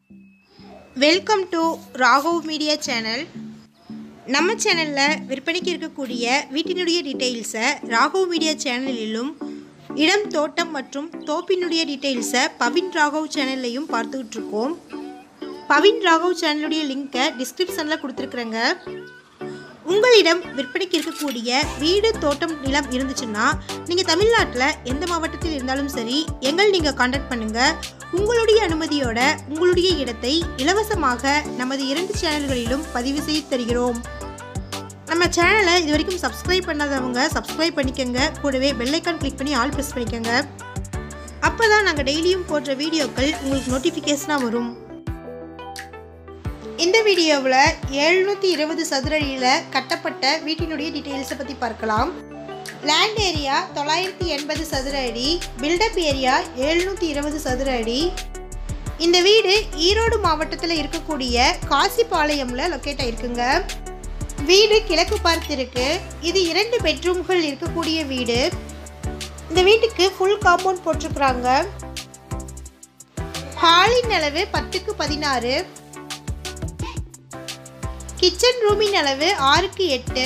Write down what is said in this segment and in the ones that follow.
welcome to Raghav media channel நம்ம சேனலில் விற்பனைக்கு இருக்கக்கூடிய வீட்டினுடைய டீட்டெயில்ஸை ராகவ் மீடியா சேனலிலும் இடம் தோட்டம் மற்றும் தோப்பினுடைய டீட்டெயில்ஸை பவின் ராகவ் சேனல்லையும் பார்த்துக்கிட்டு இருக்கோம் பவின் ராகவ் சேனலுடைய லிங்க்கை டிஸ்கிரிப்ஷனில் கொடுத்துருக்குறேங்க உங்களிடம் விற்பனைக்கு இருக்கக்கூடிய வீடு தோட்டம் நிலம் இருந்துச்சுன்னா நீங்கள் தமிழ்நாட்டில் எந்த மாவட்டத்தில் இருந்தாலும் சரி எங்கள் நீங்கள் காண்டாக்ட் பண்ணுங்கள் உங்களுடைய அனுமதியோட உங்களுடைய இடத்தை இலவசமாக நமது இரண்டு சேனல்களிலும் பதிவு செய்து தருகிறோம் நம்ம சேனலை இது வரைக்கும் சப்ஸ்கிரைப் பண்ணாதவங்க சப்ஸ்கிரைப் பண்ணிக்கோங்க கூடவே பெல்லைக்கான் கிளிக் பண்ணி ஆல் ப்ரெஸ் பண்ணிக்கோங்க அப்போ தான் நாங்கள் டெய்லியும் போடுற வீடியோக்கள் உங்களுக்கு நோட்டிஃபிகேஷனாக வரும் இந்த வீடியோவில் எழுநூற்றி இருபது சதுர அடியில் கட்டப்பட்ட வீட்டினுடைய டீட்டெயில்ஸை பற்றி பார்க்கலாம் லேண்ட் ஏரியா தொள்ளாயிரத்தி எண்பது சதுர அடி பில்டப் ஏரியா எழுநூற்றி இருபது சதுர அடி இந்த வீடு ஈரோடு மாவட்டத்தில் இருக்கக்கூடிய காசிபாளையம்ல லொக்கேட் ஆயிருக்குங்க வீடு கிழக்கு பார்த்து இருக்கு இது இரண்டு பெட்ரூம்கள் இருக்கக்கூடிய வீடு இந்த வீட்டுக்கு ஃபுல் காம்பவுண்ட் போட்டிருக்கிறாங்க ஹாலின் அளவு பத்துக்கு பதினாறு கிச்சன் ரூமின் அளவு ஆறுக்கு எட்டு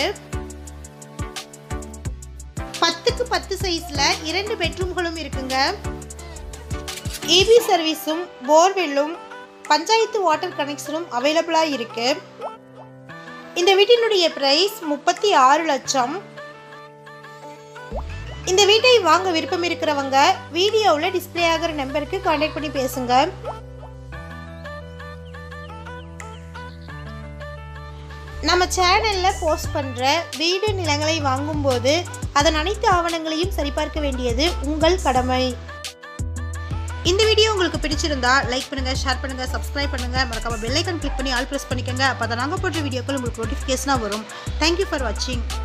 பத்துக்கு பத்து சைஸ்ல இரண்டு பெட்ரூம்களும் இருக்குங்க ஏபி சர்வீஸும் போர்வெல்லும் பஞ்சாயத்து வாட்டர் கனெக்ஷனும் அவைலபிளாக இருக்கு இந்த வீட்டினுடைய பிரைஸ் முப்பத்தி ஆறு லட்சம் இந்த வீட்டை வாங்க விருப்பம் இருக்கிறவங்க வீடியோவில் டிஸ்பிளே ஆகிற நம்பருக்கு கான்டாக்ட் பண்ணி பேசுங்க நம்ம சேனலில் போஸ்ட் பண்ணுற வீடு நிலங்களை வாங்கும்போது அதன் அனைத்து ஆவணங்களையும் சரிபார்க்க வேண்டியது உங்கள் கடமை இந்த வீடியோ உங்களுக்கு பிடிச்சிருந்தா லைக் பண்ணுங்கள் ஷேர் பண்ணுங்கள் சப்ஸ்கிரைப் பண்ணுங்கள் மறக்காம பெல் ஐக்கன் கிளிக் பண்ணி ஆல் ப்ரெஸ் பண்ணிக்கோங்க அப்போ தான் நாங்கள் போடுற வீடியோக்கள் உங்களுக்கு நோட்டிஃபிகேஷனாக வரும் தேங்க்யூ ஃபார் வாட்சிங்